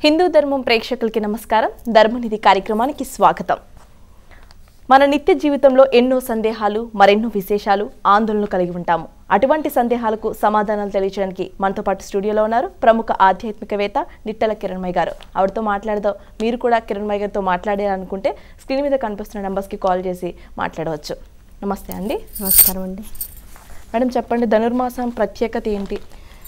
హిందూ ధర్మం ప్రేక్షకులకి నమస్కారం ధర్మనిధి కార్యక్రమానికి స్వాగతం మన నిత్య జీవితంలో ఎన్నో సందేహాలు మరెన్నో విశేషాలు ఆందోళనలు కలిగి ఉంటాము అటువంటి సందేహాలకు సమాధానాలు తెలియజేయడానికి మనతో పాటు స్టూడియోలో ఉన్నారు ప్రముఖ ఆధ్యాత్మికవేత్త నిట్టల కిరణ్మయ్య గారు ఆవిడతో మాట్లాడదాం మీరు కూడా కిరణ్మయ్య గారితో మాట్లాడాలనుకుంటే స్క్రీన్ మీద కనిపిస్తున్న నెంబర్స్కి కాల్ చేసి మాట్లాడవచ్చు నమస్తే అండి నమస్కారం అండి మేడం చెప్పండి ధనుర్మాసం ప్రత్యేకత ఏంటి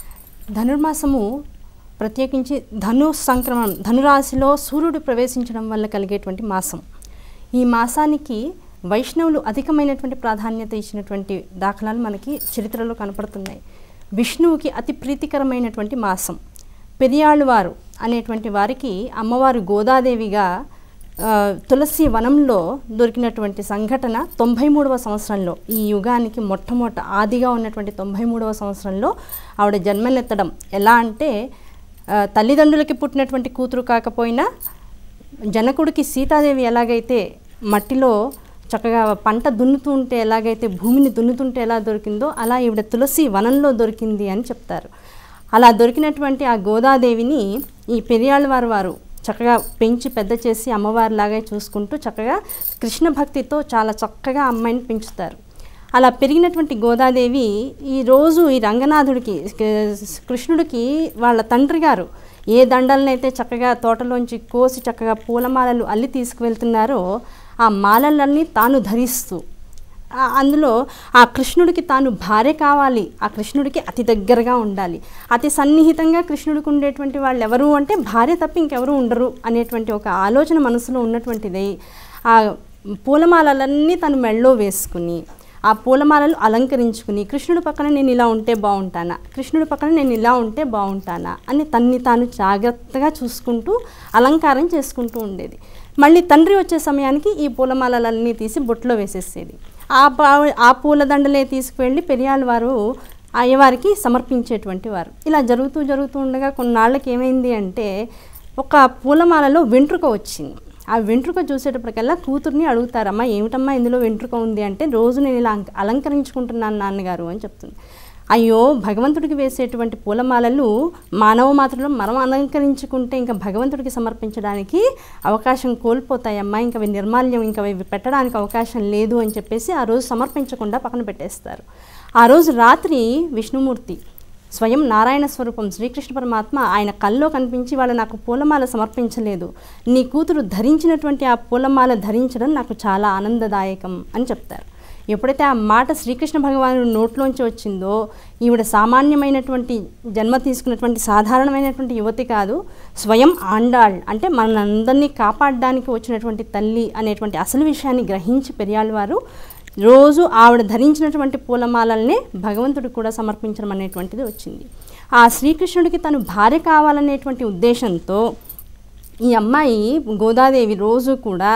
ధనుర్మాసము ప్రత్యేకించి ధను సంక్రమణం ధనురాశిలో సూర్యుడు ప్రవేశించడం వల్ల కలిగేటువంటి మాసం ఈ మాసానికి వైష్ణవులు అధికమైనటువంటి ప్రాధాన్యత ఇచ్చినటువంటి దాఖలాలు మనకి చరిత్రలో కనపడుతున్నాయి విష్ణువుకి అతి ప్రీతికరమైనటువంటి మాసం పెరియాళ్ళవారు అనేటువంటి వారికి అమ్మవారు గోదాదేవిగా ఆ, తులసి వనంలో దొరికినటువంటి సంఘటన తొంభై మూడవ సంవత్సరంలో ఈ యుగానికి మొట్టమొదట ఆదిగా ఉన్నటువంటి తొంభై మూడవ సంవత్సరంలో ఆవిడ జన్మనెత్తడం ఎలా అంటే ఆ, తల్లిదండ్రులకి పుట్టినటువంటి కూతురు కాకపోయినా జనకుడికి సీతాదేవి ఎలాగైతే మట్టిలో చక్కగా పంట దున్నుతూ ఉంటే ఎలాగైతే భూమిని దున్నుతుంటే ఎలా దొరికిందో అలా ఈవిడ తులసి వనంలో దొరికింది అని చెప్తారు అలా దొరికినటువంటి ఆ గోదాదేవిని ఈ పెరియాళ్ళవారు వారు చక్కగా పెంచి పెద్ద చేసి అమ్మవారిలాగా చూసుకుంటూ చక్కగా కృష్ణ భక్తితో చాలా చక్కగా అమ్మాయిని పెంచుతారు అలా పెరిగినటువంటి గోదాదేవి ఈ రోజు ఈ రంగనాథుడికి క- కృష్ణుడికి వాళ్ళ తండ్రి గారు ఏ దండలనైతే చక్కగా తోటలోంచి కోసి చక్కగా పూలమాలలు అల్లి తీసుకువెళ్తున్నారో ఆ మాలలన్నీ తాను ధరిస్తూ ఆ- అందులో ఆ కృష్ణుడికి తాను భార్య కావాలి ఆ కృష్ణుడికి అతి దగ్గరగా ఉండాలి అతి సన్నిహితంగా కృష్ణుడికి ఉండేటువంటి వాళ్ళు ఎవరు అంటే భార్య తప్ప ఇంకెవరు ఉండరు అనేటువంటి ఒక ఆలోచన మనసులో ఉన్నటువంటిది ఆ పూలమాలలన్నీ తను మెళ్ళో వేసుకుని ఆ పూలమాలలు అలంకరించుకుని కృష్ణుడి పక్కన నేను ఇలా ఉంటే బాగుంటానా కృష్ణుడి పక్కన నేను ఇలా ఉంటే బాగుంటానా అని తన్ని తాను జాగ్రత్తగా చూసుకుంటూ అలంకారం చేసుకుంటూ ఉండేది మళ్ళీ తండ్రి వచ్చే సమయానికి ఈ పూలమాలలన్నీ తీసి బొట్లో వేసేసేది ఆ పా- ఆ పూలదండలే తీసుకువెళ్ళి పెరియాళ్ళ వారు అయ్యవారికి సమర్పించేటువంటి వారు ఇలా జరుగుతూ జరుగుతూ ఉండగా కొన్నాళ్ళకి ఏమైంది అంటే ఒక పూలమాలలో వెంట్రుక వచ్చింది ఆ వెంట్రుక చూసేటప్పటికల్లా కూతుర్ని అడుగుతారమ్మా ఏమిటమ్మా ఇందులో వెంట్రుక ఉంది అంటే రోజు నేను ఇలా అలంక- అలంకరించుకుంటున్నాను నాన్నగారు అని చెప్తుంది అయ్యో భగవంతుడికి వేసేటువంటి పూలమాలలు మానవ మాత్రలో మనం అలంకరించుకుంటే ఇంకా భగవంతుడికి సమర్పించడానికి అవకాశం కోల్పోతాయమ్మా ఇంకా అవి నిర్మాల్యం ఇంకా అవి పెట్టడానికి అవకాశం లేదు అని చెప్పేసి ఆ రోజు సమర్పించకుండా పక్కన పెట్టేస్తారు ఆ రోజు రాత్రి విష్ణుమూర్తి స్వయం నారాయణ స్వరూపం శ్రీకృష్ణ పరమాత్మ ఆయన కల్లో కనిపించి వాళ్ళు నాకు పూలమాల సమర్పించలేదు నీ కూతురు ధరించినటువంటి ఆ పూలమాల ధరించడం నాకు చాలా ఆనందదాయకం అని చెప్తారు ఎప్పుడైతే ఆ మాట శ్రీకృష్ణ భగవానుడి నోట్లోంచి వచ్చిందో ఈవిడ సామాన్యమైనటువంటి జన్మ తీసుకున్నటువంటి సాధారణమైనటువంటి యువతి కాదు స్వయం ఆండాళ్ అంటే మనందరినీ కాపాడడానికి వచ్చినటువంటి తల్లి అనేటువంటి అసలు విషయాన్ని గ్రహించి పెరియాళ్ళ వారు రోజు ఆవిడ ధరించినటువంటి పూలమాలల్నే భగవంతుడికి కూడా సమర్పించడం అనేటువంటిది వచ్చింది ఆ శ్రీకృష్ణుడికి తను భార్య కావాలనేటువంటి ఉద్దేశంతో ఈ అమ్మాయి గోదాదేవి రోజు కూడా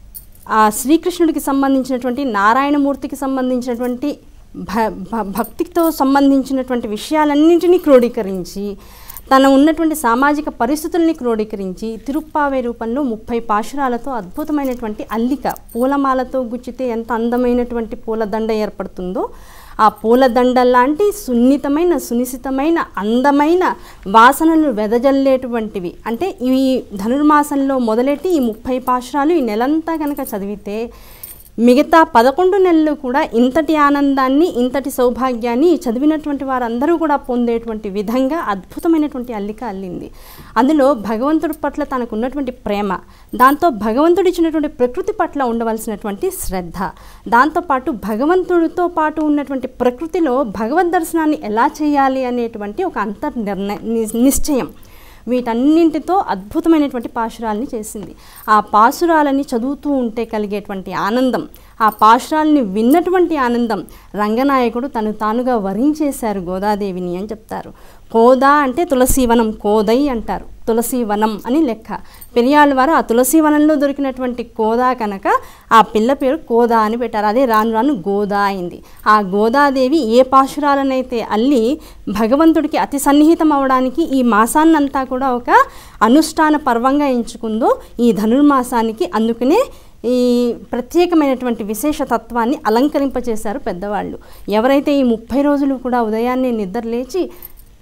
ఆ శ్రీకృష్ణుడికి సంబంధించినటువంటి నారాయణమూర్తికి సంబంధించినటువంటి భ భ- భక్తితో సంబంధించినటువంటి విషయాలన్నింటినీ క్రోడీకరించి తన ఉన్నటువంటి సామాజిక పరిస్థితుల్ని క్రోడీకరించి తిరుప్పావే రూపంలో ముప్పై పాశురాలతో అద్భుతమైనటువంటి అల్లిక పూలమాలతో గుచ్చితే ఎంత అందమైనటువంటి పూలదండ ఏర్పడుతుందో ఆ పూలదండ లాంటి సున్నితమైన సునిశితమైన అందమైన వాసనలు వెదజల్లేటువంటివి అంటే ఈ ధనుర్మాసంలో మొదలెట్టి ఈ ముప్పై పాశురాలు ఈ నెలంతా కనుక చదివితే మిగతా పదకొండు నెలలు కూడా ఇంతటి ఆనందాన్ని ఇంతటి సౌభాగ్యాన్ని చదివినటువంటి వారందరూ కూడా పొందేటువంటి విధంగా అద్భుతమైనటువంటి అల్లిక అల్లింది అందులో భగవంతుడి పట్ల తనకు ఉన్నటువంటి ప్రేమ దాంతో భగవంతుడు ఇచ్చినటువంటి ప్రకృతి పట్ల ఉండవలసినటువంటి శ్రద్ధ దాంతోపాటు భగవంతుడితో పాటు ఉన్నటువంటి ప్రకృతిలో భగవద్ దర్శనాన్ని ఎలా చేయాలి అనేటువంటి ఒక అంతర్నిర్ణయ ని- నిశ్చయం వీటన్నింటితో అద్భుతమైనటువంటి పాశురాలని చేసింది ఆ పాశురాలని చదువుతూ ఉంటే కలిగేటువంటి ఆనందం ఆ పాశురాలని విన్నటువంటి ఆనందం రంగనాయకుడు తను తానుగా వరించేశారు గోదాదేవిని అని చెప్తారు కోదా అంటే తులసీవనం కోదై అంటారు తులసీవనం అని లెక్క పెరియాళ్ళ వారు ఆ తులసీవనంలో దొరికినటువంటి కోదా కనుక ఆ పిల్ల పేరు కోదా అని పెట్టారు అదే రాను రాను గోదా అయింది ఆ గోదాదేవి ఏ పాశురాలనైతే అల్లి భగవంతుడికి అతి సన్నిహితం అవడానికి ఈ మాసాన్నంతా కూడా ఒక అనుష్ఠాన పర్వంగా ఎంచుకుందో ఈ ధనుర్మాసానికి అందుకనే ఈ ప్రత్యేకమైనటువంటి విశేష తత్వాన్ని అలంకరింపచేశారు పెద్దవాళ్ళు ఎవరైతే ఈ ముప్పై రోజులు కూడా ఉదయాన్నే నిద్ర లేచి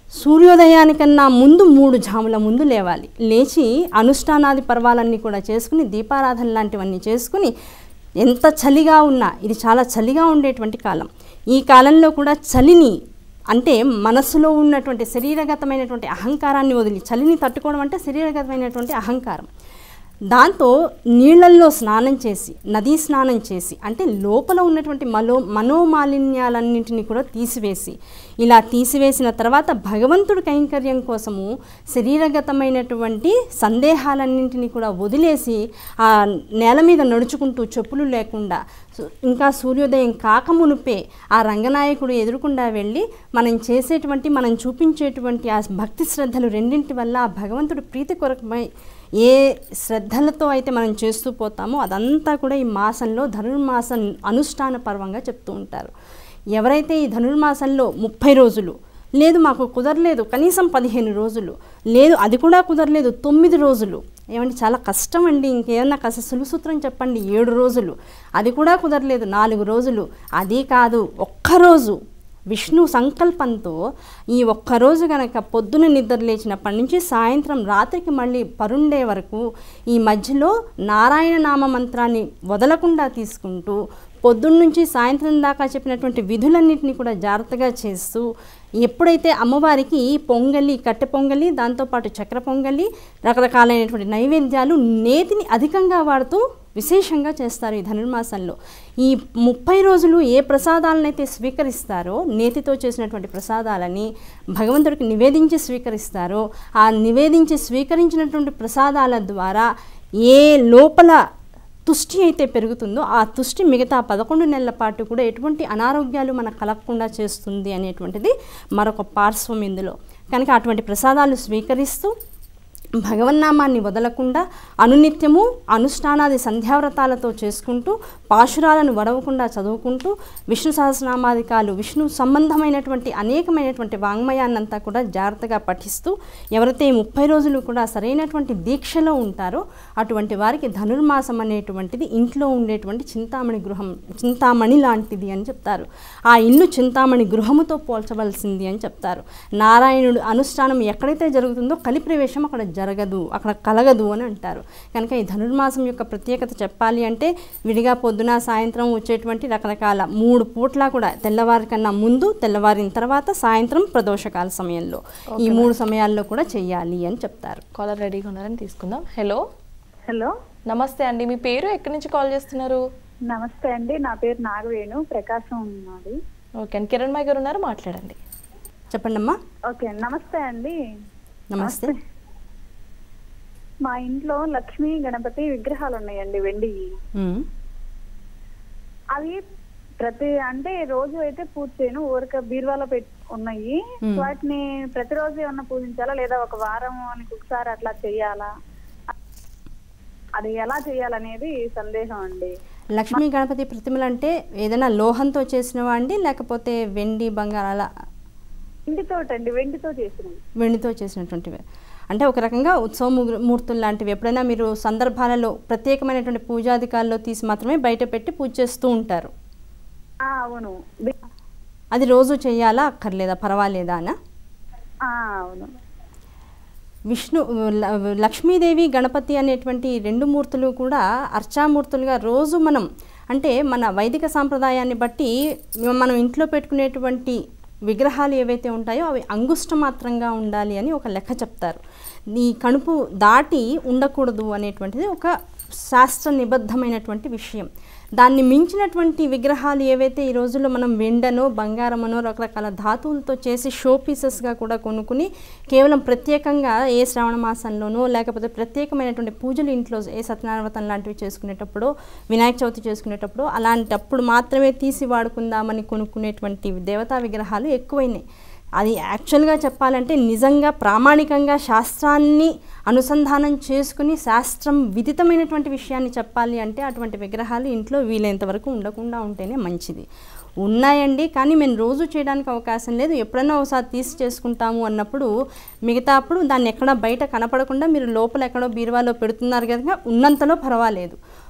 సూర్యోదయానికన్నా ముందు మూడు జాముల ముందు లేవాలి లేచి అనుష్ఠానాది పర్వాలన్నీ కూడా చేసుకుని దీపారాధన లాంటివన్నీ చేసుకుని ఎంత చలిగా ఉన్నా ఇది చాలా చలిగా ఉండేటువంటి కాలం ఈ కాలంలో కూడా చలిని అంటే మనసులో ఉన్నటువంటి శరీరగతమైనటువంటి అహంకారాన్ని వదిలి చలిని తట్టుకోవడం అంటే శరీరగతమైనటువంటి అహంకారం దాంతో నీళ్ళల్లో స్నానం చేసి నదీ స్నానం చేసి అంటే లోపల ఉన్నటువంటి మనో మనోమాలిన్యాలన్నింటినీ కూడా తీసివేసి ఇలా తీసివేసిన తర్వాత భగవంతుడి కైంకర్యం కోసము శరీరగతమైనటువంటి సందేహాలన్నింటినీ కూడా వదిలేసి ఆ నేల మీద నడుచుకుంటూ చెప్పులు లేకుండా సు- ఇంకా సూర్యోదయం కాకమునుపే ఆ రంగనాయకుడు ఎదురుకుండా వెళ్ళి మనం చేసేటువంటి మనం చూపించేటువంటి ఆ భక్తి శ్రద్ధలు రెండింటి వల్ల ఆ భగవంతుడు ప్రీతి కొరకమై ఏ శ్రద్ధలతో అయితే మనం చేస్తూ పోతామో అదంతా కూడా ఈ మాసంలో ధనుర్మాసం అనుష్ఠాన పర్వంగా చెప్తూ ఉంటారు ఎవరైతే ఈ ధనుర్మాసంలో ముప్పై రోజులు లేదు మాకు కుదరలేదు కనీసం పదిహేను రోజులు లేదు అది కూడా కుదరలేదు తొమ్మిది రోజులు ఏమంటే చాలా కష్టం అండి ఇంకేమన్నా కాస్త సులుసూత్రం చెప్పండి ఏడు రోజులు అది కూడా కుదరలేదు నాలుగు రోజులు అది కాదు ఒక్కరోజు విష్ణు సంకల్పంతో ఈ ఒక్కరోజు గనక పొద్దున నిద్ర లేచినప్పటి నుంచి సాయంత్రం రాత్రికి మళ్ళీ పరుండే వరకు ఈ మధ్యలో నారాయణ నామ మంత్రాన్ని వదలకుండా తీసుకుంటూ పొద్దున్నుంచి సాయంత్రం దాకా చెప్పినటువంటి విధులన్నింటినీ కూడా జాగ్రత్తగా చేస్తూ ఎప్పుడైతే అమ్మవారికి పొంగలి కట్టె పొంగలి దాంతోపాటు చక్ర పొంగలి రకరకాలైనటువంటి నైవేద్యాలు నేతిని అధికంగా వాడుతూ విశేషంగా చేస్తారు ఈ ధనుర్మాసంలో ఈ ముప్పై రోజులు ఏ ప్రసాదాలనైతే స్వీకరిస్తారో నేతితో చేసినటువంటి ప్రసాదాలని భగవంతుడికి నివేదించి స్వీకరిస్తారో ఆ నివేదించి స్వీకరించినటువంటి ప్రసాదాల ద్వారా ఏ లోపల తుష్టి అయితే పెరుగుతుందో ఆ తుష్టి మిగతా పదకొండు నెలల పాటు కూడా ఎటువంటి అనారోగ్యాలు మనకు కలగకుండా చేస్తుంది అనేటువంటిది మరొక పార్శ్వం ఇందులో కనుక అటువంటి ప్రసాదాలు స్వీకరిస్తూ భగవన్నామాన్ని వదలకుండా అనునిత్యము అనుష్ఠానాది సంధ్యావ్రతాలతో చేసుకుంటూ పాశురాలను వడవకుండా చదువుకుంటూ విష్ణు సహస్రనామాధికాలు విష్ణు సంబంధమైనటువంటి అనేకమైనటువంటి వాంగ్మయాన్నంతా కూడా జాగ్రత్తగా పఠిస్తూ ఎవరైతే ఈ ముప్పై రోజులు కూడా సరైనటువంటి దీక్షలో ఉంటారో అటువంటి వారికి ధనుర్మాసం అనేటువంటిది ఇంట్లో ఉండేటువంటి చింతామణి గృహం చింతామణి లాంటిది అని చెప్తారు ఆ ఇల్లు చింతామణి గృహముతో పోల్చవలసింది అని చెప్తారు నారాయణుడు అనుష్ఠానం ఎక్కడైతే జరుగుతుందో కలి ప్రవేశం అక్కడ జరగదు అక్కడ కలగదు అని అంటారు కనుక ఈ ధనుర్మాసం యొక్క ప్రత్యేకత చెప్పాలి అంటే విడిగా పొద్దున సాయంత్రం వచ్చేటువంటి రకరకాల మూడు పూట్ల కూడా తెల్లవారి కన్నా ముందు తెల్లవారిన తర్వాత సాయంత్రం ప్రదోషకాల సమయంలో ఈ మూడు సమయాల్లో కూడా చెయ్యాలి అని చెప్తారు కాలర్ రెడీగా ఉన్నారని తీసుకుందాం హలో హలో నమస్తే అండి మీ పేరు ఎక్కడి నుంచి కాల్ చేస్తున్నారు నమస్తే అండి నా పేరు నాగవేణు ప్రకాశం ఉన్నది ఓకే అండి కిరణ్ మాయ్ గారు ఉన్నారు మాట్లాడండి చెప్పండి అమ్మా ఓకే నమస్తే అండి నమస్తే మా ఇంట్లో లక్ష్మీ గణపతి విగ్రహాలు ఉన్నాయండి వెండి ఉమ్. అవి ప్రతి అంటే రోజు అయితే పూజ చేయను ఊరిక బీరువాలో పెట్టి ఉన్నాయి మ్మ్. వాటిని ప్రతిరోజు ఏమన్నా పూజించాలా లేదా ఒక వారం అని ఒకసారి అట్లా చెయ్యాలా అది ఎలా చేయాలనేది సందేహం అండి లక్ష్మీ గణపతి ప్రతిమలు అంటే ఏదైనా లోహంతో చేసినవా అండి లేకపోతే వెండి బంగారాల వెండితోటండి వెండితో చేసినవి వెండితో చేసినటువంటివి అంటే ఒక రకంగా ఉత్సవ ము- మూర్తులు లాంటివి ఎప్పుడైనా మీరు సందర్భాలలో ప్రత్యేకమైనటువంటి పూజాధికారుల్లో తీసి మాత్రమే బయట పెట్టి పూజ చేస్తూ ఉంటారు ఆ, అవును బి- అది రోజు చేయాలా అక్కర్లేదా పర్వాలేదా అనా ఆ, అవును విష్ణు ల- లక్ష్మీదేవి గణపతి అనేటువంటి ఈ రెండు మూర్తులు కూడా అర్చామూర్తులుగా రోజు మనం అంటే మన వైదిక సాంప్రదాయాన్ని బట్టి మనం ఇంట్లో పెట్టుకునేటువంటి విగ్రహాలు ఏవైతే ఉంటాయో అవి అంగుష్ట మాత్రంగా ఉండాలి అని ఒక లెక్క చెప్తారు ఈ కణుపు దాటి ఉండకూడదు అనేటువంటిది ఒక శాస్త్ర నిబద్ధమైనటువంటి విషయం దాన్ని మించినటువంటి విగ్రహాలు ఏవైతే ఈ రోజుల్లో మనం వెండనో బంగారమనో రకరకాల ధాతువులతో చేసి షో పీసెస్గా కూడా కొనుక్కుని కేవలం ప్రత్యేకంగా ఏ శ్రావణ మాసంలోనో లేకపోతే ప్రత్యేకమైనటువంటి పూజలు ఇంట్లో ఏ సత్యనారాయణ వ్రతం లాంటివి చేసుకునేటప్పుడు వినాయక చవితి చేసుకునేటప్పుడు అలాంటప్పుడు మాత్రమే తీసి వాడుకుందామని కొనుక్కునేటువంటి దేవతా విగ్రహాలు ఎక్కువైనాయి అది యాక్చువల్గా చెప్పాలంటే నిజంగా ప్రామాణికంగా శాస్త్రాన్ని అనుసంధానం చేసుకుని శాస్త్రం విదితమైనటువంటి విషయాన్ని చెప్పాలి అంటే అటువంటి విగ్రహాలు ఇంట్లో వీలైనంత వరకు ఉండకుండా ఉంటేనే మంచిది ఉన్నాయండి కానీ మేము రోజు చేయడానికి అవకాశం లేదు ఎప్పుడైనా ఒకసారి తీసి చేసుకుంటాము అన్నప్పుడు మిగతా అప్పుడు దాన్ని ఎక్కడ బయట కనపడకుండా మీరు లోపల ఎక్కడో బీరువాలో పెడుతున్నారు కనుక ఉన్నంతలో పర్వాలేదు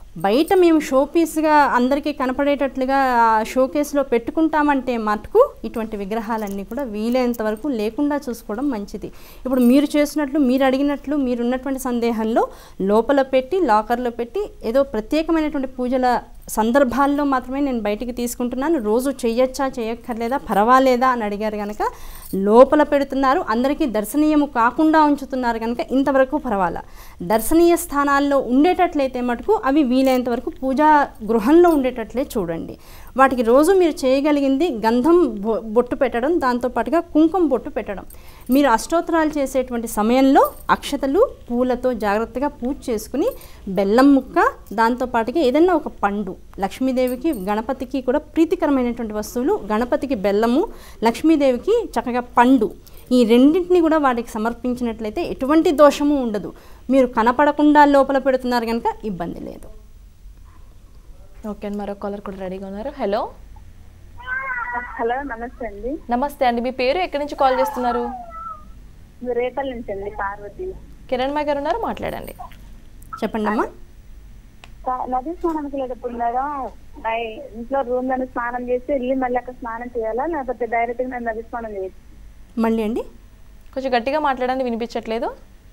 బయట మేము షో పీస్గా అందరికీ కనపడేటట్లుగా షోకేస్లో పెట్టుకుంటామంటే మటుకు ఇటువంటి విగ్రహాలన్నీ కూడా వీలైనంత వరకు లేకుండా చూసుకోవడం మంచిది ఇప్పుడు మీరు చేసినట్లు మీరు అడిగినట్లు మీరు ఉన్నటువంటి సందేహంలో లోపల పెట్టి లాకర్లో పెట్టి ఏదో ప్రత్యేకమైనటువంటి పూజల సందర్భాల్లో మాత్రమే నేను బయటికి తీసుకుంటున్నాను రోజు చేయొచ్చా చేయక్కర్లేదా పర్వాలేదా అని అడిగారు కనుక లోపల పెడుతున్నారు అందరికీ దర్శనీయము కాకుండా ఉంచుతున్నారు కనుక ఇంతవరకు పర్వాలా దర్శనీయ స్థానాల్లో ఉండేటట్లయితే మటుకు అవి వీలైనంత వరకు పూజా గృహంలో ఉండేటట్లే చూడండి వాటికి రోజు మీరు చేయగలిగింది గంధం బొ- బొట్టు పెట్టడం దాంతోపాటుగా కుంకుమ బొట్టు పెట్టడం మీరు అష్టోత్తరాలు చేసేటువంటి సమయంలో అక్షతలు పూలతో జాగ్రత్తగా పూజ చేసుకుని బెల్లం ముక్క దాంతోపాటుగా ఏదైనా ఒక పండు లక్ష్మీదేవికి గణపతికి కూడా ప్రీతికరమైనటువంటి వస్తువులు గణపతికి బెల్లము లక్ష్మీదేవికి చక్కగా పండు ఈ రెండింటిని కూడా వాటికి సమర్పించినట్లయితే ఎటువంటి దోషము ఉండదు మీరు కనపడకుండా లోపల పెడుతున్నారు కనుక ఇబ్బంది లేదు ఓకే అండి మరో కాలర్ కూడా రెడీగా ఉన్నారు హలో హలో నమస్తే అండి నమస్తే అండి మీ పేరు ఎక్కడి నుంచి కాల్ చేస్తున్నారు రేపల్ నుంచి అండి పార్వతి కిరణ్ మా గారు ఉన్నారు మాట్లాడండి చెప్పండి అమ్మా కా- నది స్నానానికి వెళ్ళేటప్పుడు మేడం నై- ఇంట్లో రూమ్ లోనే స్నానం చేసి వెళ్ళి మళ్ళీ అక్కడ స్నానం చేయాలా లేకపోతే డైరెక్ట్ గా నేను నది స్నానం చేయొచ్చు మళ్ళీ అండి కొంచెం గట్టిగా మాట్లాడండి వినిపించట్లేదు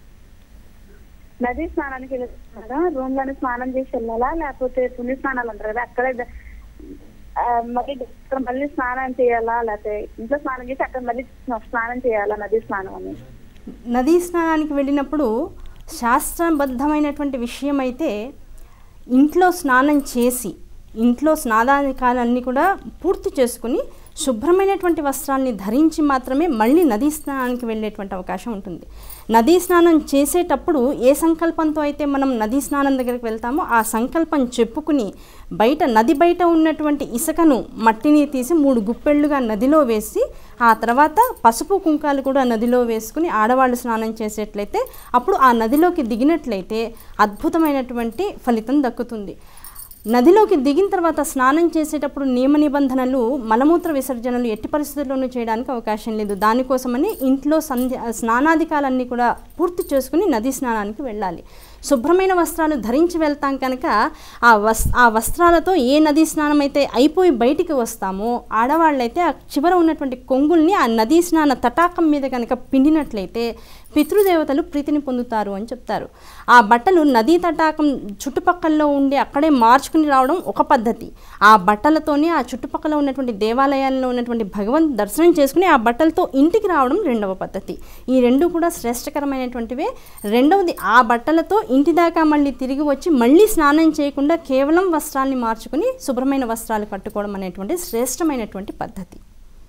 నది స్నానానికి వెళ్ళేటప్పుడు రూమ్ లోనే స్నానం చేసి వెళ్ళాలా లేకపోతే పుణ్య స్నానాలు అంటారు కదా అక్కడే ద- ఆ, మళ్ళీ అక్కడ మళ్ళీ స్నానం చేయాలా లేకపోతే ఇంట్లో స్నానం చేసి అక్కడ మళ్ళీ స్నానం చేయాలా నది స్నానం అని నదీ స్నానానికి వెళ్ళినప్పుడు శాస్త్రబద్ధమైనటువంటి విషయం అయితే ఇంట్లో స్నానం చేసి ఇంట్లో స్నానాధికాలన్నీ కూడా పూర్తి చేసుకుని శుభ్రమైనటువంటి వస్త్రాల్ని ధరించి మాత్రమే మళ్ళీ నదీ స్నానానికి వెళ్ళేటువంటి అవకాశం ఉంటుంది నదీ స్నానం చేసేటప్పుడు ఏ సంకల్పంతో అయితే మనం నదీ స్నానం దగ్గరికి వెళ్తామో ఆ సంకల్పం చెప్పుకుని బయట నది బయట ఉన్నటువంటి ఇసుకను మట్టిని తీసి మూడు గుప్పెళ్ళుగా నదిలో వేసి ఆ తర్వాత పసుపు కుంకాలు కూడా నదిలో వేసుకుని ఆడవాళ్ళు స్నానం చేసేట్లయితే అప్పుడు ఆ నదిలోకి దిగినట్లయితే అద్భుతమైనటువంటి ఫలితం దక్కుతుంది నదిలోకి దిగిన తర్వాత స్నానం చేసేటప్పుడు నియమ నిబంధనలు మలమూత్ర విసర్జనలు ఎట్టి పరిస్థితుల్లోనూ చేయడానికి అవకాశం లేదు దానికోసమని ఇంట్లో సంధ్య స్నానాధికాలన్నీ కూడా పూర్తి చేసుకుని నదీ స్నానానికి వెళ్ళాలి శుభ్రమైన వస్త్రాలు ధరించి వెళ్తాం కనుక ఆ వస్ ఆ వస్త్రాలతో ఏ నదీ స్నానం అయితే అయిపోయి బయటికి వస్తామో ఆడవాళ్ళైతే ఆ చివర ఉన్నటువంటి కొంగుల్ని ఆ నదీ స్నాన తటాకం మీద కనుక పిండినట్లయితే పితృదేవతలు ప్రీతిని పొందుతారు అని చెప్తారు ఆ బట్టలు నదీ తటాకం చుట్టుపక్కల్లో ఉండి అక్కడే మార్చుకుని రావడం ఒక పద్ధతి ఆ బట్టలతోనే ఆ చుట్టుపక్కల ఉన్నటువంటి దేవాలయాల్లో ఉన్నటువంటి భగవంత్ దర్శనం చేసుకుని ఆ బట్టలతో ఇంటికి రావడం రెండవ పద్ధతి ఈ రెండు కూడా శ్రేష్టకరమైనటువంటివే రెండవది ఆ బట్టలతో ఇంటి దాకా మళ్ళీ తిరిగి వచ్చి మళ్ళీ స్నానం చేయకుండా కేవలం వస్త్రాల్ని మార్చుకుని శుభ్రమైన వస్త్రాలు కట్టుకోవడం అనేటువంటి శ్రేష్టమైనటువంటి పద్ధతి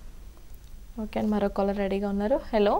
ఓకే అండి మరో కాలర్ రెడీగా ఉన్నారు హలో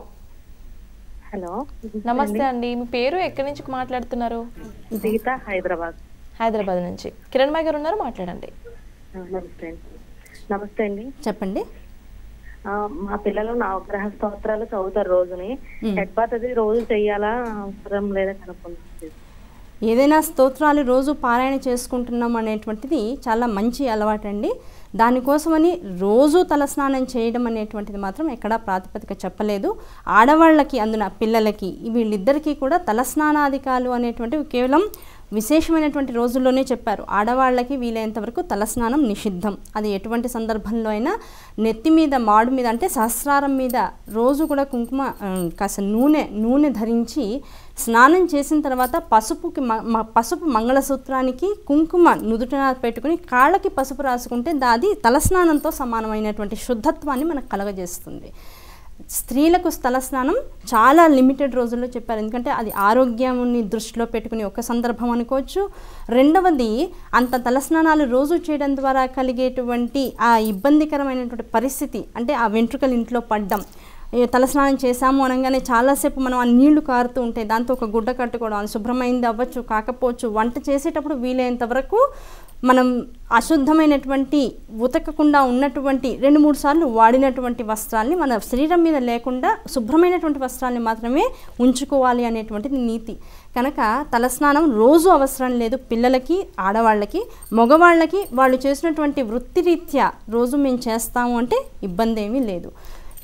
హలో నమస్తే అండి మీ పేరు ఎక్కడి నుంచి మాట్లాడుతున్నారు గీత హైదరాబాద్ హైదరాబాద్ నుంచి కిరణ్ మా గారు ఉన్నారు మాట్లాడండి ఆ, నమస్తే అండి నమస్తే అండి చెప్పండి ఆ, మా పిల్లలు నవగ్రహ స్తోత్రాలు చదువుతారు రోజుని మ్. హెడ్బాత్ అది రోజు చెయ్యాలా అవసరం లేదా కనుక్కుంటుంది ఏదైనా స్తోత్రాలు రోజు పారాయణ చేసుకుంటున్నాం అనేటువంటిది చాలా మంచి అలవాటండి దానికోసమని రోజు తలస్నానం చేయడం అనేటువంటిది మాత్రం ఎక్కడా ప్రాతిపదిక చెప్పలేదు ఆడవాళ్ళకి అందున పిల్లలకి వీళ్ళిద్దరికీ కూడా తలస్నానాధికాలు అనేటువంటివి కేవలం విశేషమైనటువంటి రోజుల్లోనే చెప్పారు ఆడవాళ్ళకి వీలైనంత వరకు తలస్నానం నిషిద్ధం అది ఎటువంటి సందర్భంలో అయినా నెత్తి మీద మాడు మీద అంటే సహస్రారం మీద రోజు కూడా కుంకుమ ఆ, కాస్త నూనె నూనె ధరించి స్నానం చేసిన తర్వాత పసుపుకి మ- మ- పసుపు మంగళసూత్రానికి కుంకుమ నుదుట పెట్టుకుని కాళ్ళకి పసుపు రాసుకుంటే దాది తలస్నానంతో సమానమైనటువంటి శుద్ధత్వాన్ని మనకు కలగజేస్తుంది స్త్రీలకు తలస్నానం చాలా లిమిటెడ్ రోజుల్లో చెప్పారు ఎందుకంటే అది ఆరోగ్యాన్ని దృష్టిలో పెట్టుకుని ఒక సందర్భం అనుకోవచ్చు రెండవది అంత తలస్నానాలు రోజు చేయడం ద్వారా కలిగేటువంటి ఆ ఇబ్బందికరమైనటువంటి పరిస్థితి అంటే ఆ వెంట్రుకలు ఇంట్లో పడ్డం ఏ తలస్నానం చేశాము అనగానే చాలాసేపు మనం ఆ నీళ్లు కారుతూ ఉంటాయి దాంతో ఒక గుడ్డ కట్టుకోవడం అది శుభ్రమైంది అవ్వచ్చు కాకపోవచ్చు వంట చేసేటప్పుడు వీలైనంత వరకు మనం అశుద్ధమైనటువంటి ఉతకకుండా ఉన్నటువంటి రెండు మూడు సార్లు వాడినటువంటి వస్త్రాల్ని మన శరీరం మీద లేకుండా శుభ్రమైనటువంటి వస్త్రాల్ని మాత్రమే ఉంచుకోవాలి అనేటువంటిది నీతి కనుక తలస్నానం రోజు అవసరం లేదు పిల్లలకి ఆడవాళ్ళకి మగవాళ్ళకి వాళ్ళు చేసినటువంటి వృత్తిరీత్యా రోజు మేము చేస్తాము అంటే ఇబ్బంది ఏమీ లేదు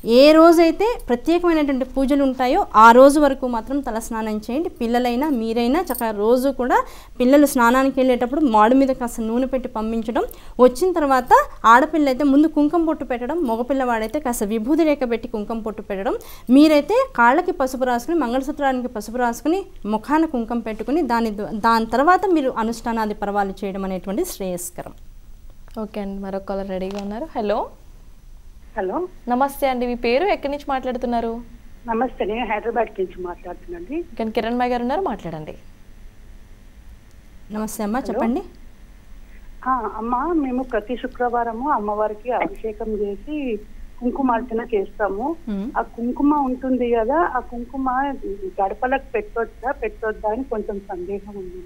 ఏ రోజైతే ప్రత్యేకమైనటువంటి పూజలు ఉంటాయో ఆ రోజు వరకు మాత్రం తల స్నానం చేయండి పిల్లలైనా మీరైనా చక్కగా రోజు కూడా పిల్లలు స్నానానికి వెళ్ళేటప్పుడు మాడు మీద కాస్త నూనె పెట్టి పంపించడం వచ్చిన తర్వాత ఆడపిల్ల అయితే ముందు కుంకుమ పొట్టు పెట్టడం మగపిల్లవాడైతే కాస్త విభూది రేఖ పెట్టి కుంకుమ పొట్టు పెట్టడం మీరైతే కాళ్ళకి పసుపు రాసుకుని మంగళసూత్రానికి పసుపు రాసుకుని ముఖాన కుంకుమ పెట్టుకుని దాని ద్వా- దాని తర్వాత మీరు అనుష్ఠానాది పర్వాలు చేయడం అనేటువంటి శ్రేయస్కరం ఓకే అండి మరొక కాలర్ రెడీగా ఉన్నారు హలో హలో నమస్తే అండి మీ పేరు ఎక్కడి నుంచి మాట్లాడుతున్నారు నమస్తే నేను హైదరాబాద్ నుంచి మాట్లాడుతున్నాండి ఇక్కడ కిరణ్ మాయ్ గారు ఉన్నారు మాట్లాడండి నమస్తే అమ్మ చెప్పండి ఆ, అమ్మ మేము ప్రతి శుక్రవారము అమ్మవారికి అభిషేకం చేసి కుంకుమార్చన చేస్తాము మ్మ్. ఆ కుంకుమ ఉంటుంది కదా ఆ కుంకుమ గడపలకు పెట్టొచ్చా పెట్టొద్దా అని కొంచెం సందేహం ఉంది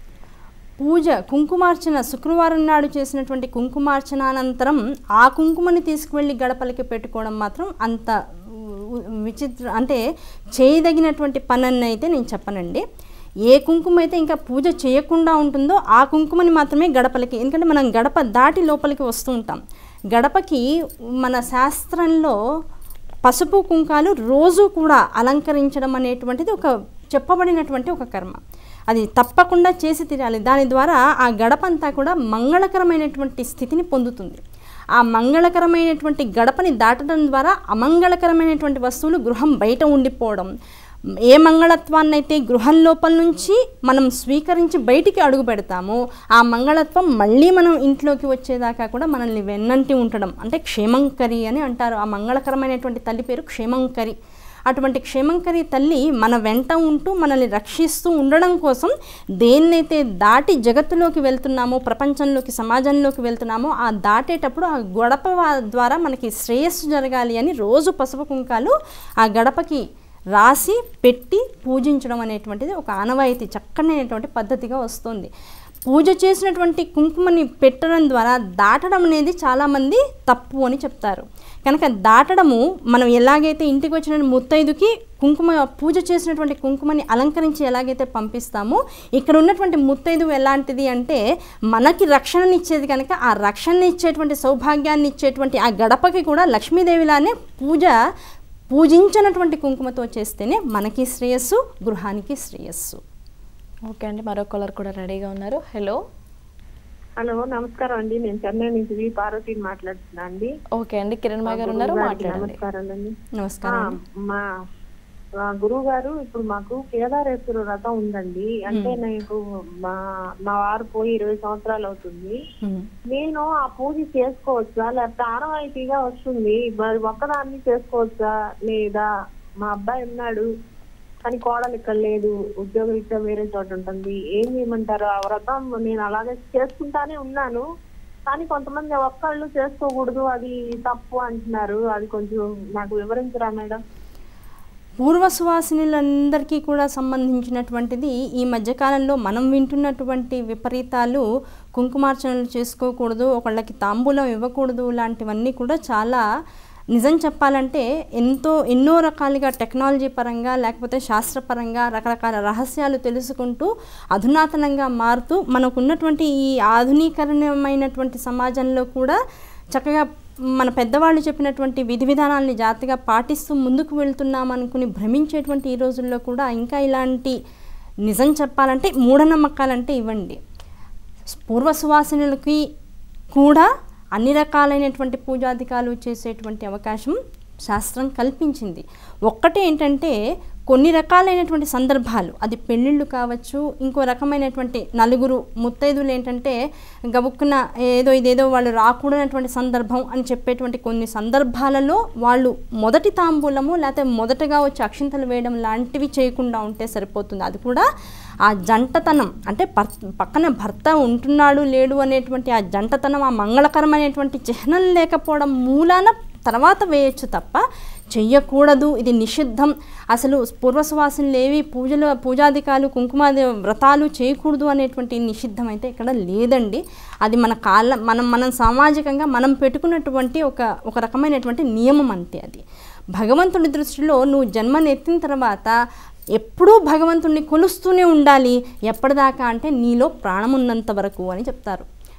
పూజ కుంకుమార్చన శుక్రవారం నాడు చేసినటువంటి కుంకుమార్చన అనంతరం ఆ కుంకుమని తీసుకువెళ్ళి గడపలకి పెట్టుకోవడం మాత్రం అంత उ- విచిత్ర అంటే చేయదగినటువంటి పని అని అయితే నేను చెప్పనండి ఏ కుంకుమ అయితే ఇంకా పూజ చేయకుండా ఉంటుందో ఆ కుంకుమని మాత్రమే గడపలకి ఎందుకంటే మనం గడప దాటి లోపలికి వస్తూ ఉంటాం గడపకి మన శాస్త్రంలో పసుపు కుంకాలు రోజు కూడా అలంకరించడం అనేటువంటిది ఒక చెప్పబడినటువంటి ఒక కర్మ అది తప్పకుండా చేసి తీరాలి దాని ద్వారా ఆ గడప అంతా కూడా మంగళకరమైనటువంటి స్థితిని పొందుతుంది ఆ మంగళకరమైనటువంటి గడపని దాటడం ద్వారా అమంగళకరమైనటువంటి వస్తువులు గృహం బయట ఉండిపోవడం ఏ మంగళత్వాన్నైతే గృహం లోపల నుంచి మనం స్వీకరించి బయటికి అడుగు పెడతామో ఆ మంగళత్వం మళ్ళీ మనం ఇంట్లోకి వచ్చేదాకా కూడా మనల్ని వెన్నంటి ఉండడం అంటే క్షేమంకరి అని అంటారు ఆ మంగళకరమైనటువంటి తల్లి పేరు క్షేమంకరి అటువంటి క్షేమంకరి తల్లి మన వెంట ఉంటూ మనల్ని రక్షిస్తూ ఉండడం కోసం దేన్నైతే దాటి జగత్తులోకి వెళ్తున్నామో ప్రపంచంలోకి సమాజంలోకి వెళ్తున్నామో ఆ దాటేటప్పుడు ఆ గడప వా- ద్వారా మనకి శ్రేయస్సు జరగాలి అని రోజు పసుపు కుంకాలు ఆ గడపకి రాసి పెట్టి పూజించడం అనేటువంటిది ఒక ఆనవాయితీ చక్కనైనటువంటి పద్ధతిగా వస్తుంది పూజ చేసినటువంటి కుంకుమని పెట్టడం ద్వారా దాటడం అనేది చాలామంది తప్పు అని చెప్తారు కనుక దాటడము మనం ఎలాగైతే ఇంటికి వచ్చిన ముత్తైదుకి కుంకుమ పూజ చేసినటువంటి కుంకుమని అలంకరించి ఎలాగైతే పంపిస్తామో ఇక్కడ ఉన్నటువంటి ముత్తైదు ఎలాంటిది అంటే మనకి రక్షణనిచ్చేది కనుక ఆ రక్షణ ఇచ్చేటువంటి సౌభాగ్యాన్ని ఇచ్చేటువంటి ఆ గడపకి కూడా లక్ష్మీదేవిలానే పూజ పూజించినటువంటి కుంకుమతో చేస్తేనే మనకి శ్రేయస్సు గృహానికి శ్రేయస్సు ఓకే అండి మరొక కాలర్ కూడా రెడీగా ఉన్నారు హలో హలో నమస్కారం అండి నేను చెన్నై నుంచి వి పార్వతిని మాట్లాడుతున్నా అండి ఓకే అండి కిరణ్ మాయ్ గారు ఉన్నారు గురువుగారికి మాట్లాడండి నమస్కారం అండి నమస్కారం అండి. మా మా గురువు గారు ఇప్పుడు మాకు కేదారేశ్వర వ్రతం ఉందండి అంటే నాకు మా మా వారు పోయి ఇరవై సంవత్సరాలు అవుతుంది ఉమ్. నేను ఆ పూజ చేసుకోవచ్చా లేకపోతే ఆనవాయితీగా వస్తుంది మరి ఒక్కదాన్ని చేసుకోవచ్చా లేదా మా అబ్బాయి ఉన్నాడు కానీ కోడలు ఇక్కడ లేదు ఉద్యోగం ఇచ్చా వేరే చోట ఉంటుంది ఏం చేయమంటారు ఆ వ్రతం నేను అలాగే చేసుకుంటానే ఉన్నాను కానీ కొంతమంది ఒక్కళ్ళు చేసుకోకూడదు అది తప్పు అంటున్నారు అది కొంచెం నాకు వివరించరా మేడం పూర్వ సువాసినులందరికీ కూడా సంబంధించినటువంటిది ఈ మధ్యకాలంలో మనం వింటున్నటువంటి విపరీతాలు కుంకుమార్చనలు చేసుకోకూడదు ఒకళ్ళకి తాంబూలం ఇవ్వకూడదు లాంటివన్నీ కూడా చాలా నిజం చెప్పాలంటే ఎంతో ఎన్నో రకాలుగా టెక్నాలజీ పరంగా లేకపోతే శాస్త్రపరంగా రకరకాల రహస్యాలు తెలుసుకుంటూ అధునాతనంగా మారుతూ మనకున్నటువంటి ఈ ఆధునీకరణమైనటువంటి సమాజంలో కూడా చక్కగా మన పెద్దవాళ్ళు చెప్పినటువంటి విధి విధానాలని జాగ్రత్తగా పాటిస్తూ ముందుకు వెళ్తున్నాం అనుకుని భ్రమించేటువంటి ఈ రోజుల్లో కూడా ఇంకా ఇలాంటి నిజం చెప్పాలంటే మూఢనమ్మకాలంటే ఇవ్వండి పూర్వ సువాసనులకి కూడా అన్ని రకాలైనటువంటి పూజాధికాలు చేసేటువంటి అవకాశం శాస్త్రం కల్పించింది ఒక్కటే ఏంటంటే కొన్ని రకాలైనటువంటి సందర్భాలు అది పెళ్ళిళ్ళు కావచ్చు ఇంకో రకమైనటువంటి నలుగురు ముత్తైదులు ఏంటంటే గబుక్కున ఏదో ఇదేదో వాళ్ళు రాకూడనటువంటి సందర్భం అని చెప్పేటువంటి కొన్ని సందర్భాలలో వాళ్ళు మొదటి తాంబూలము లేకపోతే మొదటగా వచ్చి అక్షింతలు వేయడం లాంటివి చేయకుండా ఉంటే సరిపోతుంది అది కూడా ఆ జంటతనం అంటే భర్ పక్కన భర్త ఉంటున్నాడు లేడు అనేటువంటి ఆ జంటతనం ఆ మంగళకరమైనటువంటి చిహ్నం లేకపోవడం మూలాన తర్వాత వేయొచ్చు తప్ప చెయ్యకూడదు ఇది నిషిద్ధం అసలు పూర్వసువాసనలు ఏవి పూజలు పూజాధికాలు కుంకుమాది వ్రతాలు చేయకూడదు అనేటువంటి నిషిద్ధం అయితే ఇక్కడ లేదండి అది మన కాళ్ళ మనం మనం సామాజికంగా మనం పెట్టుకున్నటువంటి ఒక ఒక రకమైనటువంటి నియమం అంతే అది భగవంతుడి దృష్టిలో నువ్వు జన్మనెత్తిన తర్వాత ఎప్పుడూ భగవంతుణ్ణి కొలుస్తూనే ఉండాలి ఎప్పటిదాకా అంటే నీలో ప్రాణం ఉన్నంత వరకు అని చెప్తారు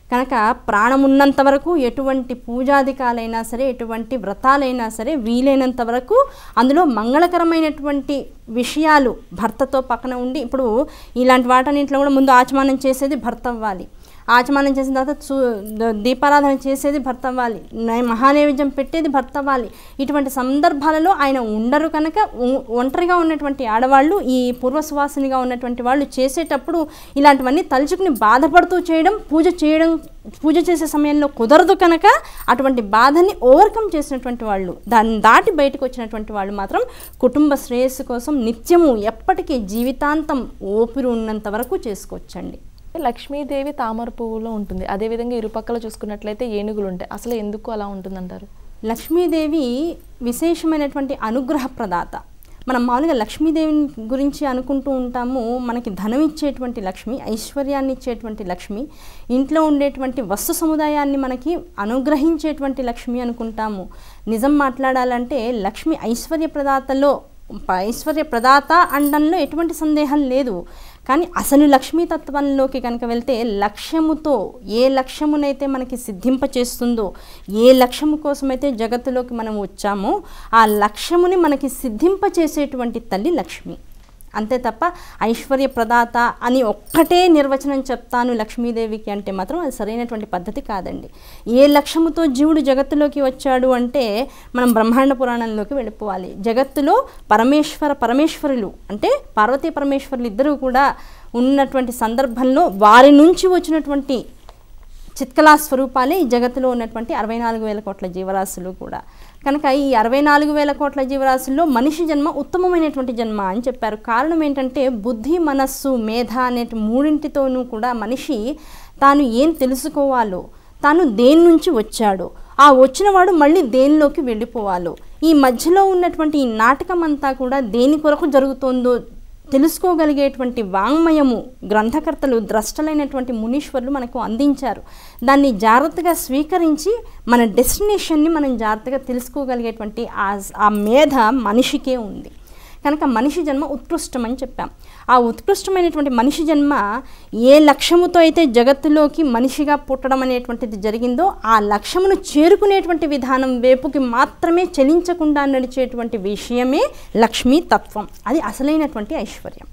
కనుక ప్రాణం ఉన్నంత వరకు ఎటువంటి పూజాధికాలైనా సరే ఎటువంటి వ్రతాలైనా సరే వీలైనంత వరకు అందులో మంగళకరమైనటువంటి విషయాలు భర్తతో పక్కన ఉండి ఇప్పుడు ఇలాంటి వాటన్నింటిలో కూడా ముందు ఆచమనం చేసేది భర్త అవ్వాలి ఆచమనం చేసిన తర్వాత చూ ద- దీపారాధన చేసేది భర్త అవ్వాలి నై- మహానైవేద్యం పెట్టేది భర్త అవ్వాలి ఇటువంటి సందర్భాలలో ఆయన ఉండరు కనుక ఒ- ఒంటరిగా ఉన్నటువంటి ఆడవాళ్ళు ఈ పూర్వ సువాసినిగా ఉన్నటువంటి వాళ్ళు చేసేటప్పుడు ఇలాంటివన్నీ తలుచుకుని బాధపడుతూ చేయడం పూజ చేయడం పూజ చేసే సమయంలో కుదరదు కనుక అటువంటి బాధని ఓవర్కమ్ చేసినటువంటి వాళ్ళు దాన్ని దాటి బయటకు వచ్చినటువంటి వాళ్ళు మాత్రం కుటుంబ శ్రేయస్సు కోసం నిత్యము ఎప్పటికీ జీవితాంతం ఓపిరి ఉన్నంత వరకు చేసుకోవచ్చండి లక్ష్మీదేవి తామర పువ్వులో ఉంటుంది అదేవిధంగా ఇరుపక్కల చూసుకున్నట్లయితే ఏనుగులు ఉంటాయి అసలు ఎందుకు అలా ఉంటుందంటారు లక్ష్మీదేవి విశేషమైనటువంటి అనుగ్రహ ప్రదాత మనం మామూలుగా లక్ష్మీదేవిని గురించి అనుకుంటూ ఉంటాము మనకి ధనం ఇచ్చేటువంటి లక్ష్మి ఐశ్వర్యాన్ని ఇచ్చేటువంటి లక్ష్మి ఇంట్లో ఉండేటువంటి వస్తు సముదాయాన్ని మనకి అనుగ్రహించేటువంటి లక్ష్మి అనుకుంటాము నిజం మాట్లాడాలంటే లక్ష్మి ఐశ్వర్య ప్రదాతలో ఐశ్వర్య ప్రదాత అనడంలో ఎటువంటి సందేహం లేదు కానీ అసలు లక్ష్మీతత్వంలోకి కనుక వెళ్తే లక్ష్యముతో ఏ లక్ష్యమునైతే మనకి సిద్ధింప చేస్తుందో ఏ లక్ష్యము కోసమైతే జగత్తులోకి మనం వచ్చామో ఆ లక్ష్యముని మనకి సిద్ధింప చేసేటువంటి తల్లి లక్ష్మి అంతే తప్ప ఐశ్వర్య ప్రదాత అని ఒక్కటే నిర్వచనం చెప్తాను లక్ష్మీదేవికి అంటే మాత్రం అది సరైనటువంటి పద్ధతి కాదండి ఏ లక్ష్యముతో జీవుడు జగత్తులోకి వచ్చాడు అంటే మనం బ్రహ్మాండ పురాణంలోకి వెళ్ళిపోవాలి జగత్తులో పరమేశ్వర పరమేశ్వరులు అంటే పార్వతీ పరమేశ్వరులు ఇద్దరూ కూడా ఉన్నటువంటి సందర్భంలో వారి నుంచి వచ్చినటువంటి చిత్కళా స్వరూపాలే ఈ జగత్తులో ఉన్నటువంటి అరవై నాలుగు వేల కోట్ల జీవరాశులు కూడా కనుక ఈ అరవై నాలుగు వేల కోట్ల జీవరాశుల్లో మనిషి జన్మ ఉత్తమమైనటువంటి జన్మ అని చెప్పారు కారణం ఏంటంటే బుద్ధి మనస్సు మేధ అనే మూడింటితోనూ కూడా మనిషి తాను ఏం తెలుసుకోవాలో తాను దేని నుంచి వచ్చాడో ఆ వచ్చినవాడు మళ్ళీ దేనిలోకి వెళ్ళిపోవాలో ఈ మధ్యలో ఉన్నటువంటి ఈ నాటకం అంతా కూడా దేని కొరకు జరుగుతోందో తెలుసుకోగలిగేటువంటి వాంగ్మయము గ్రంథకర్తలు ద్రష్టలైనటువంటి మునీశ్వరులు మనకు అందించారు దాన్ని జాగ్రత్తగా స్వీకరించి మన డెస్టినేషన్ని మనం జాగ్రత్తగా తెలుసుకోగలిగేటువంటి ఆ ఆ మేధ మనిషికే ఉంది కనుక మనిషి జన్మ ఉత్కృష్టమని చెప్పాం ఆ ఉత్కృష్టమైనటువంటి మనిషి జన్మ ఏ లక్ష్యముతో అయితే జగత్తులోకి మనిషిగా పుట్టడం అనేటువంటిది జరిగిందో ఆ లక్ష్యమును చేరుకునేటువంటి విధానం వైపుకి మాత్రమే చలించకుండా నడిచేటువంటి విషయమే లక్ష్మీ తత్వం అది అసలైనటువంటి ఐశ్వర్యం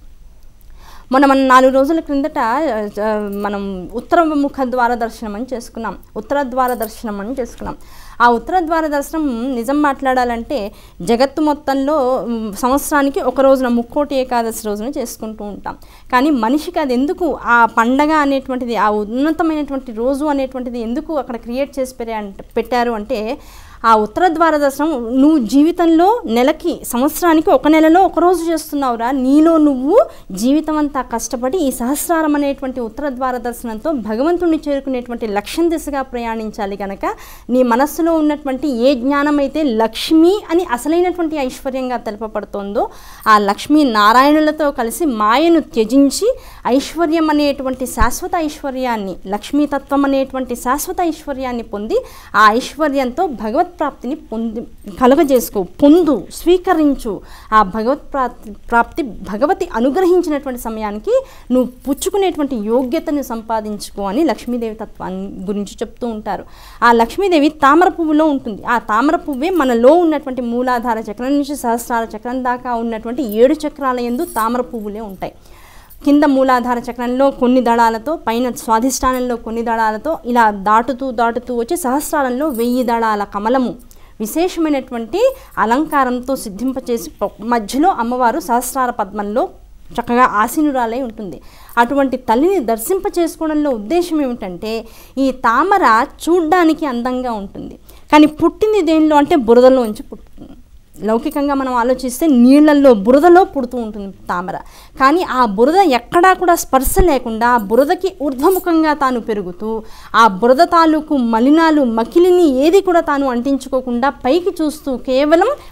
మొన్న మనం నాలుగు రోజుల క్రిందట ఆ, మనం ఉత్తర ముఖ ద్వార దర్శనం అని చేసుకున్నాం ఉత్తర ద్వార దర్శనం అని చేసుకున్నాం ఆ ఉత్తర ద్వార దర్శనం నిజం మాట్లాడాలంటే జగత్తు మొత్తంలో మ్, సంవత్సరానికి ఒక రోజున ముక్కోటి ఏకాదశి రోజున చేసుకుంటూ ఉంటాం కానీ మనిషికి అది ఎందుకు ఆ పండగ అనేటువంటిది ఆ ఉన్నతమైనటువంటి రోజు అనేటువంటిది ఎందుకు అక్కడ క్రియేట్ చేసి పెట్టా- పెట్టారు అంటే ఆ ఉత్తర ద్వార దర్శనం నువ్వు జీవితంలో నెలకి సంవత్సరానికి ఒక నెలలో ఒక రోజు చేస్తున్నావురా నీలో నువ్వు జీవితం అంతా కష్టపడి ఈ సహస్రారం అనేటువంటి ఉత్తర ద్వార దర్శనంతో భగవంతుడిని చేరుకునేటువంటి లక్ష్యం దిశగా ప్రయాణించాలి కనుక నీ మనస్సులో ఉన్నటువంటి ఏ జ్ఞానం అయితే లక్ష్మి అని అసలైనటువంటి ఐశ్వర్యంగా తెలుపబడుతోందో ఆ లక్ష్మీ నారాయణులతో కలిసి మాయను త్యజించి ఐశ్వర్యం అనేటువంటి శాశ్వత ఐశ్వర్యాన్ని లక్ష్మీతత్వం అనేటువంటి శాశ్వత ఐశ్వర్యాన్ని పొంది ఆ ఐశ్వర్యంతో భగవత్ ప్రాప్తిని పొంది కలుగజేసుకో పొందు స్వీకరించు ఆ భగవత్ ప్రాప్తి ప్రాప్తి భగవతి అనుగ్రహించినటువంటి సమయానికి నువ్వు పుచ్చుకునేటువంటి యోగ్యతను సంపాదించుకో అని లక్ష్మీదేవి తత్వాన్ని గురించి చెప్తూ ఉంటారు ఆ లక్ష్మీదేవి తామర పువ్వులో ఉంటుంది ఆ తామర పువ్వే మనలో ఉన్నటువంటి మూలాధార చక్రం నుంచి సహస్రార చక్రం దాకా ఉన్నటువంటి ఏడు చక్రాల యందు తామర పువ్వులే ఉంటాయి కింద మూలాధార చక్రంలో కొన్ని దళాలతో పైన స్వాధిష్టానంలో కొన్ని దళాలతో ఇలా దాటుతూ దాటుతూ వచ్చి సహస్రారంలో వెయ్యి దళాల కమలము విశేషమైనటువంటి అలంకారంతో సిద్ధింపచేసి ప- మధ్యలో అమ్మవారు సహస్రార పద్మంలో చక్కగా ఆసీనురాలై ఉంటుంది అటువంటి తల్లిని దర్శింప చేసుకోవడంలో ఉద్దేశం ఏమిటంటే ఈ తామర చూడ్డానికి అందంగా ఉంటుంది కానీ పుట్టింది దేనిలో అంటే బురదలోంచి పుట్టింది లౌకికంగా మనం ఆలోచిస్తే నీళ్ళల్లో బురదలో పుడుతూ ఉంటుంది తామర కానీ ఆ బురద ఎక్కడా కూడా స్పర్శ లేకుండా ఆ బురదకి ఊర్ధ్వముఖంగా తాను పెరుగుతూ ఆ బురద తాలూకు మలినాలు మకిలిని ఏది కూడా తాను అంటించుకోకుండా పైకి చూస్తూ కేవలం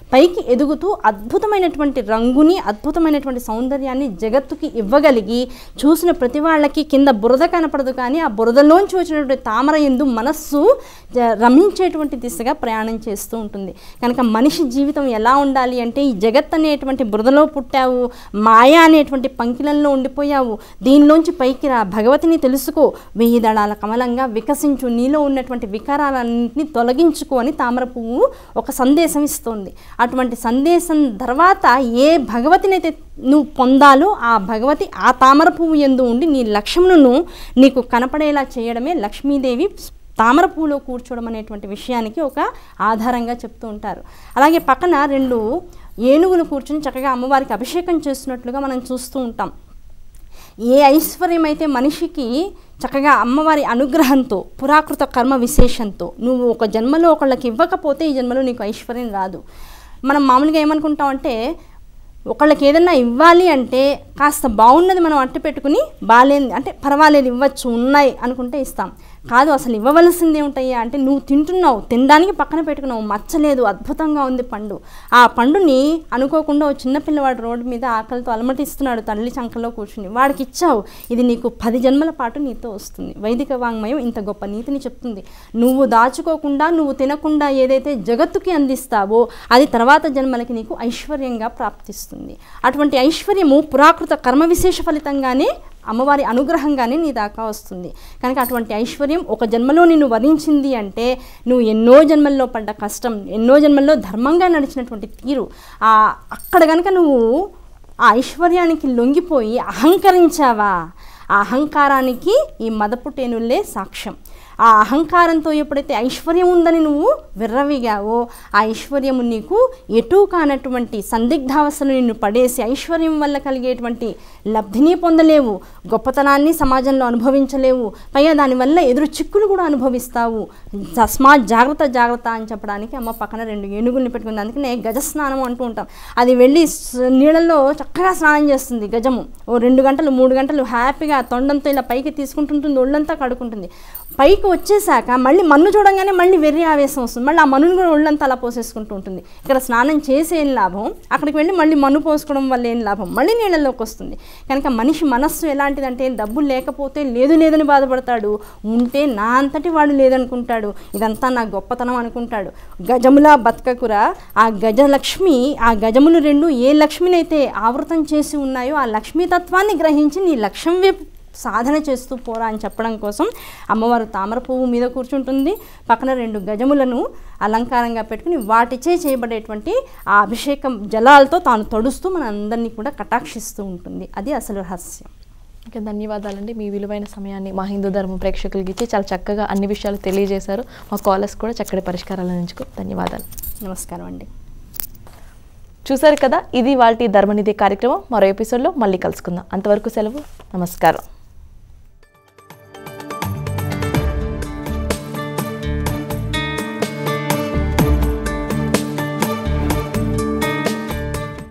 పైకి ఎదుగుతూ అద్భుతమైనటువంటి రంగుని అద్భుతమైనటువంటి సౌందర్యాన్ని జగత్తుకి ఇవ్వగలిగి చూసిన ప్రతి వాళ్ళకి కింద బురద కనపడదు కానీ ఆ బురదలోంచి వచ్చినటువంటి తామర ఎందు మనస్సు జ- రమించేటువంటి దిశగా ప్రయాణం చేస్తూ ఉంటుంది కనుక మనిషి జీవితం ఎలా ఉండాలి అంటే ఈ జగత్ అనేటువంటి బురదలో పుట్టావు మాయ అనేటువంటి పంకిలంలో ఉండిపోయావు దీనిలోంచి పైకి రా భగవతిని తెలుసుకో వెయ్యి దళాల కమలంగా వికసించు నీలో ఉన్నటువంటి వికారాలన్నింటినీ తొలగించుకో అని తామర పువ్వు ఒక సందేశం ఇస్తుంది అటువంటి సందేశం తర్వాత ఏ భగవతినైతే నువ్వు పొందాలో ఆ భగవతి ఆ తామర పువ్వు ఎందు ఉండి నీ లక్ష్యములను నీకు కనపడేలా చేయడమే లక్ష్మీదేవి తామర పువ్వులో కూర్చోవడం అనేటువంటి విషయానికి ఒక ఆధారంగా చెప్తూ ఉంటారు అలాగే పక్కన రెండు ఏనుగులు కూర్చుని చక్కగా అమ్మవారికి అభిషేకం చేస్తున్నట్లుగా మనం చూస్తూ ఉంటాం ఏ ఐశ్వర్యం అయితే మనిషికి చక్కగా అమ్మవారి అనుగ్రహంతో పురాకృత కర్మ విశేషంతో నువ్వు ఒక జన్మలో ఒకళ్ళకి ఇవ్వకపోతే ఈ జన్మలో నీకు ఐశ్వర్యం రాదు మనం మామూలుగా ఏమనుకుంటామంటే ఒకళ్ళకి ఏదన్నా ఇవ్వాలి అంటే కాస్త బాగున్నది మనం అట్టు పెట్టుకుని బాగాలేని అంటే పర్వాలేదు ఇవ్వచ్చు ఉన్నాయి అనుకుంటే ఇస్తాం కాదు అసలు ఇవ్వవలసిందే ఉంటాయా అంటే నువ్వు తింటున్నావు తినడానికి పక్కన పెట్టుకున్నావు మచ్చలేదు అద్భుతంగా ఉంది పండు ఆ పండుని అనుకోకుండా ఓ చిన్న పిల్లవాడు రోడ్డు మీద ఆకలితో అలమటిస్తున్నాడు తల్లి చంకలో కూర్చుని వాడికి ఇచ్చావు ఇది నీకు పది జన్మల పాటు నీతో వస్తుంది వైదిక వాంగ్మయం ఇంత గొప్ప నీతిని చెప్తుంది నువ్వు దాచుకోకుండా నువ్వు తినకుండా ఏదైతే జగత్తుకి అందిస్తావో అది తర్వాత జన్మలకి నీకు ఐశ్వర్యంగా ప్రాప్తిస్తుంది అటువంటి ఐశ్వర్యము పురాకృత కర్మ విశేష ఫలితంగానే అమ్మవారి అనుగ్రహంగానే నీ దాకా వస్తుంది కనుక అటువంటి ఐశ్వర్యం ఒక జన్మలో నిన్ను వరించింది అంటే నువ్వు ఎన్నో జన్మల్లో పడ్డ కష్టం ఎన్నో జన్మల్లో ధర్మంగా నడిచినటువంటి తీరు ఆ అక్కడ కనుక నువ్వు ఆ ఐశ్వర్యానికి లొంగిపోయి అహంకరించావా ఆ అహంకారానికి ఈ మదపుటేనుల్లే సాక్ష్యం ఆ అహంకారంతో ఎప్పుడైతే ఐశ్వర్యం ఉందని నువ్వు విర్రవిగావో ఆ ఐశ్వర్యము నీకు ఎటూ కానటువంటి సందిగ్ధావస్థలు నిన్ను పడేసి ఐశ్వర్యం వల్ల కలిగేటువంటి లబ్ధిని పొందలేవు గొప్పతనాన్ని సమాజంలో అనుభవించలేవు పైగా దానివల్ల ఎదురు చిక్కులు కూడా అనుభవిస్తావు తస్మాత్ జాగ్రత్త జాగ్రత్త అని చెప్పడానికి అమ్మ పక్కన రెండు ఏనుగుల్ని పెట్టుకుంది అందుకనే గజ స్నానం అంటూ ఉంటాం అది వెళ్ళి స్- నీళ్ళల్లో చక్కగా స్నానం చేస్తుంది గజము ఓ రెండు గంటలు మూడు గంటలు హ్యాపీగా తొండంతో ఇలా పైకి తీసుకుంటుంటుంది ఒళ్ళంతా కడుకుంటుంది పైకి వచ్చేసాక మళ్ళీ మన్ను చూడంగానే మళ్ళీ వెర్రి ఆవేశం వస్తుంది మళ్ళీ ఆ మన్నును కూడా ఒళ్ళంతా అలా పోసేసుకుంటూ ఉంటుంది ఇక్కడ స్నానం చేసి ఏం లాభం అక్కడికి వెళ్ళి మళ్ళీ మన్ను పోసుకోవడం వల్ల ఏం లాభం మళ్ళీ నీళ్ళలోకి వస్తుంది కనుక మనిషి మనస్సు ఎలాంటిదంటే డబ్బు లేకపోతే లేదు లేదని బాధపడతాడు ఉంటే నా అంతటి వాడు లేదనుకుంటాడు ఇదంతా నా గొప్పతనం అనుకుంటాడు గజములా బతకకురా ఆ గజలక్ష్మి ఆ గజములు రెండు ఏ లక్ష్మినైతే ఆవృతం చేసి ఉన్నాయో ఆ లక్ష్మీతత్వాన్ని గ్రహించి నీ లక్ష్యం వైపు సాధన చేస్తూ పోరా అని చెప్పడం కోసం అమ్మవారు తామర పువ్వు మీద కూర్చుంటుంది పక్కన రెండు గజములను అలంకారంగా పెట్టుకుని వాటిచే చేయబడేటువంటి ఆ అభిషేకం జలాలతో తాను తడుస్తూ మన అందరినీ కూడా కటాక్షిస్తూ ఉంటుంది అది అసలు రహస్యం ఓకే ధన్యవాదాలండి మీ విలువైన సమయాన్ని మా హిందూ ధర్మం ప్రేక్షకులకి ఇచ్చి చాలా చక్కగా అన్ని విషయాలు తెలియజేశారు మా కాలర్స్ కూడా చక్కటి పరిష్కారాలు అందించుకో ధన్యవాదాలు నమస్కారం అండి చూశారు కదా ఇది వాళ్ళ ధర్మనిధి కార్యక్రమం మరో ఎపిసోడ్లో మళ్ళీ కలుసుకుందాం అంతవరకు సెలవు నమస్కారం